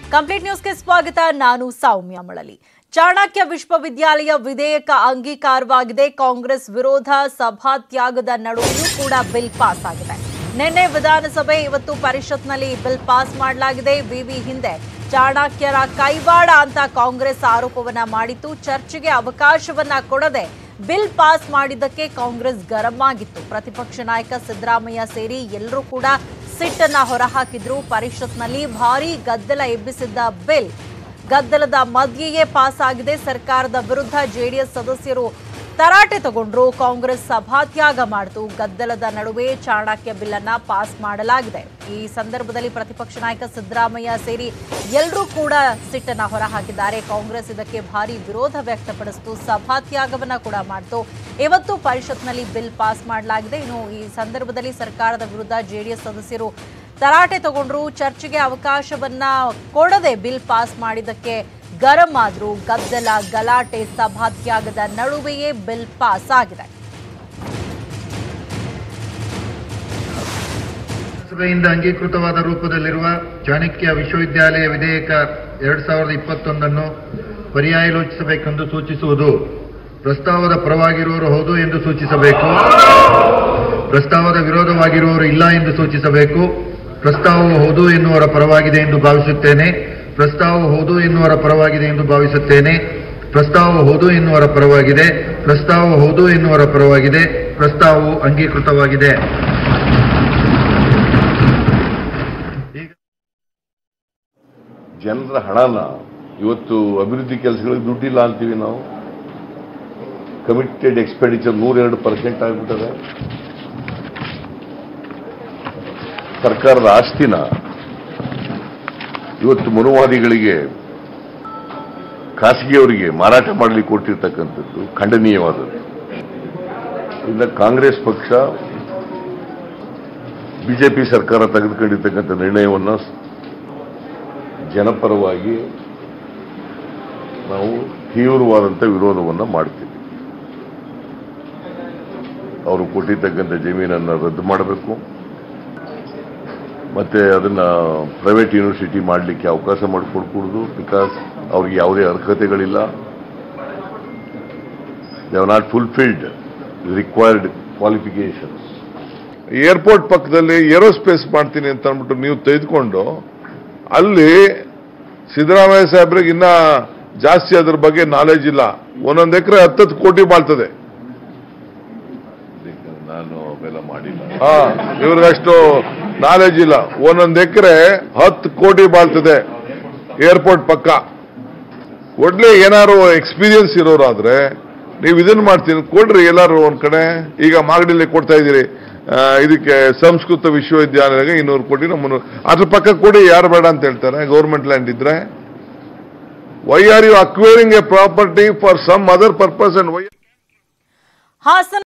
complete ನ್ಯೂಸ್ಗೆ ಸ್ವಾಗತ ನಾನು ಸೌಮ್ಯ ಮಳಲಿ ಚಾಣಕ್ಯ ವಿಶ್ವವಿದ್ಯಾಲಯ ವಿಧೇಯಕ ಅಂಗೀಕಾರವಾಗಿದೆ ಕಾಂಗ್ರೆಸ್ ವಿರೋಧ ಸಭಾತ್ಯಾಗದ ನಡುವೆಯೂ ಕೂಡ ಬಿಲ್ ಪಾಸ್ ಆಗಿದೆ ನಿನ್ನೆ ವಿಧಾನಸಭೆ ಇವತ್ತು ಪರಿಷತ್ನಲ್ಲಿ ಬಿಲ್ ಪಾಸ್ ಮಾಡಲಾಗಿದೆ ವಿವಿ ಹಿಂದೆ ಚಾಣಕ್ಯರ ಕೈವಾಡ ಅಂತ ಕಾಂಗ್ರೆಸ್ ಆರೋಪವನ್ನ ಮಾಡಿತ್ತು ಚರ್ಚೆಗೆ ಅವಕಾಶವನ್ನ ಕೊಡದೆ ಬಿಲ್ ಪಾಸ್ ಮಾಡಿದ್ದಕ್ಕೆ ಕಾಂಗ್ರೆಸ್ ಗರಂ ಆಗಿತ್ತು ಪ್ರತಿಪಕ್ಷ ನಾಯಕ ಸಿದ್ದರಾಮಯ್ಯ ಸೇರಿ ಎಲ್ಲರೂ ಕೂಡ ಸಿಟ್ಟನ್ನ ಹೊರಹಾಕಿದ್ರು ಪರಿಷತ್ನಲ್ಲಿ ಭಾರೀ ಗದ್ದಲ ಎಬ್ಬಿಸಿದ್ದ ಬಿಲ್ ಗದ್ದಲದ ಮಧ್ಯೆಯೇ ಪಾಸ್ ಆಗಿದೆ ಸರ್ಕಾರದ ವಿರುದ್ಧ ಜೆಡಿಎಸ್ ಸದಸ್ಯರು ತರಾಟೆ ತಗೊಂಡ್ರು ಕಾಂಗ್ರೆಸ್ ಸಭಾತ್ಯಾಗ ಮಾಡಿತು ಗದ್ದಲದ ನಡುವೆ ಚಾಣಕ್ಯ ಬಿಲ್ ಅನ್ನ ಪಾಸ್ ಮಾಡಲಾಗಿದೆ ಈ ಸಂದರ್ಭದಲ್ಲಿ ಪ್ರತಿಪಕ್ಷ ನಾಯಕ ಸಿದ್ದರಾಮಯ್ಯ ಸೇರಿ ಎಲ್ಲರೂ ಕೂಡ ಸಿಟ್ಟನ್ನ ಹೊರಹಾಕಿದ್ದಾರೆ ಕಾಂಗ್ರೆಸ್ ಇದಕ್ಕೆ ಭಾರಿ ವಿರೋಧ ವ್ಯಕ್ತಪಡಿಸಿತು ಸಭಾತ್ಯಾಗವನ್ನ ಕೂಡ ಮಾಡಿತು ಇವತ್ತು ಪರಿಷತ್ನಲ್ಲಿ ಬಿಲ್ ಪಾಸ್ ಮಾಡಲಾಗಿದೆ ಇನ್ನು ಈ ಸಂದರ್ಭದಲ್ಲಿ ಸರ್ಕಾರದ ವಿರುದ್ಧ ಜೆಡಿಎಸ್ ಸದಸ್ಯರು ತರಾಟೆ ತಗೊಂಡ್ರು ಚರ್ಚೆಗೆ ಅವಕಾಶವನ್ನ ಕೊಡದೆ ಬಿಲ್ ಪಾಸ್ ಮಾಡಿದ್ದಕ್ಕೆ ಗರಂ ಆದ್ರು ಗದ್ದಲ ಗಲಾಟೆ ಸಭಾತ್ಯಾಗದ ನಡುವೆಯೇ ಬಿಲ್ ಪಾಸ್ ಆಗಿದೆ ಸಭೆಯಿಂದ ಅಂಗೀಕೃತವಾದ ರೂಪದಲ್ಲಿರುವ ಚಾಣಕ್ಯ ವಿಶ್ವವಿದ್ಯಾಲಯ ವಿಧೇಯಕ ಎರಡ್ ಸಾವಿರದ ಇಪ್ಪತ್ತೊಂದನ್ನು ಪರ್ಯಾಯಲೋಚಿಸಬೇಕೆಂದು ಸೂಚಿಸುವುದು ಪ್ರಸ್ತಾವದ ಪರವಾಗಿರುವವರು ಹೌದು ಎಂದು ಸೂಚಿಸಬೇಕು ಪ್ರಸ್ತಾವದ ವಿರೋಧವಾಗಿರುವವರು ಇಲ್ಲ ಎಂದು ಸೂಚಿಸಬೇಕು ಪ್ರಸ್ತಾವವು ಹೌದು ಎನ್ನುವರ ಪರವಾಗಿದೆ ಎಂದು ಭಾವಿಸುತ್ತೇನೆ ಪ್ರಸ್ತಾವವು ಹೌದು ಎನ್ನುವರ ಪರವಾಗಿದೆ ಎಂದು ಭಾವಿಸುತ್ತೇನೆ ಪ್ರಸ್ತಾವವು ಹೌದು ಎನ್ನುವರ ಪರವಾಗಿದೆ ಪ್ರಸ್ತಾವವು ಹೌದು ಎನ್ನುವರ ಪರವಾಗಿದೆ ಪ್ರಸ್ತಾವವು ಅಂಗೀಕೃತವಾಗಿದೆ ಜನರ ಹಣನ ಇವತ್ತು ಅಭಿವೃದ್ಧಿ ಕೆಲಸಗಳಿಗೆ ದುಡ್ಡಿಲ್ಲ ಅಂತೀವಿ ನಾವು ಕಮಿಟೆಡ್ ಎಕ್ಸ್ಪೆಂಡಿಚರ್ ನೂರೆರಡು ಪರ್ಸೆಂಟ್ ಆಗಿಬಿಟ್ಟದೆ ಸರ್ಕಾರದ ಆಸ್ತಿನ ಇವತ್ತು ಮನುವಾದಿಗಳಿಗೆ ಖಾಸಗಿಯವರಿಗೆ ಮಾರಾಟ ಮಾಡಲಿಕ್ಕೆ ಕೊಟ್ಟಿರ್ತಕ್ಕಂಥದ್ದು ಖಂಡನೀಯವಾದದ್ದು ಇನ್ನು ಕಾಂಗ್ರೆಸ್ ಪಕ್ಷ ಬಿಜೆಪಿ ಸರ್ಕಾರ ತೆಗೆದುಕೊಂಡಿರ್ತಕ್ಕಂಥ ನಿರ್ಣಯವನ್ನು ಜನಪರವಾಗಿ ನಾವು ತೀವ್ರವಾದಂಥ ವಿರೋಧವನ್ನು ಮಾಡ್ತೀವಿ ಅವರು ಕೊಟ್ಟಿರ್ತಕ್ಕಂಥ ಜಮೀನನ್ನು ರದ್ದು ಮಾಡಬೇಕು ಮತ್ತೆ ಅದನ್ನ ಪ್ರೈವೇಟ್ ಯೂನಿವರ್ಸಿಟಿ ಮಾಡಲಿಕ್ಕೆ ಅವಕಾಶ ಮಾಡಿಕೊಡ್ಕೂಡುದು ಬಿಕಾಸ್ ಅವ್ರಿಗೆ ಯಾವುದೇ ಅರ್ಹತೆಗಳಿಲ್ಲ they have not fulfilled required qualifications airport ಪಕ್ಕದಲ್ಲಿ ಏರೋಸ್ಪೇಸ್ ಮಾಡ್ತೀನಿ ಅಂತ ಅಂದ್ಬಿಟ್ಟು ನೀವು ತೆಗೆದುಕೊಂಡು ಅಲ್ಲಿ ಸಿದ್ದರಾಮಯ್ಯ ಸಾಹೇಬ್ರಿಗೆ ಇನ್ನ ಜಾಸ್ತಿ ಅದ್ರ ಬಗ್ಗೆ ನಾಲೆಜ್ ಇಲ್ಲ ಒಂದೊಂದು ಎಕರೆ ಹತ್ತತ್ತು ಕೋಟಿ ಬಾಳ್ತದೆ ನಾನು ಅವೆಲ್ಲ ಮಾಡಿಲ್ಲ ಹಾ ಇವ್ರಿಗಷ್ಟು ನಾಲೆಜ್ ಇಲ್ಲ ಒಂದೊಂದು ಎಕರೆ ಹತ್ತು ಕೋಟಿ ಬಾಳ್ತದೆ ಏರ್ಪೋರ್ಟ್ ಪಕ್ಕ ಒಡ್ಲೆ ಏನಾರು ಎಕ್ಸ್ಪೀರಿಯನ್ಸ್ ಇರೋರಾದ್ರೆ ನೀವು ಇದನ್ನ ಮಾಡ್ತೀನಿ ಕೊಡ್ರಿ ಎಲ್ಲಾರು ಒಂದ್ ಕಡೆ ಈಗ ಮಾಗಡಿಲಿ ಕೊಡ್ತಾ ಇದ್ದೀರಿ ಆ, ಇದಕ್ಕೆ ಸಂಸ್ಕೃತ ವಿಶ್ವವಿದ್ಯಾಲಯಕ್ಕೆ ಇನ್ನೂರು ಕೋಟಿ ಮುನ್ನೂರು ಅದ್ರ ಪಕ್ಕ ಕೊಡಿ ಯಾರು ಬೇಡ ಅಂತ ಹೇಳ್ತಾರೆ ಗೌರ್ಮೆಂಟ್ ಲ್ಯಾಂಡ್ ಇದ್ರೆ why are you acquiring a property for some other purpose and why Hassan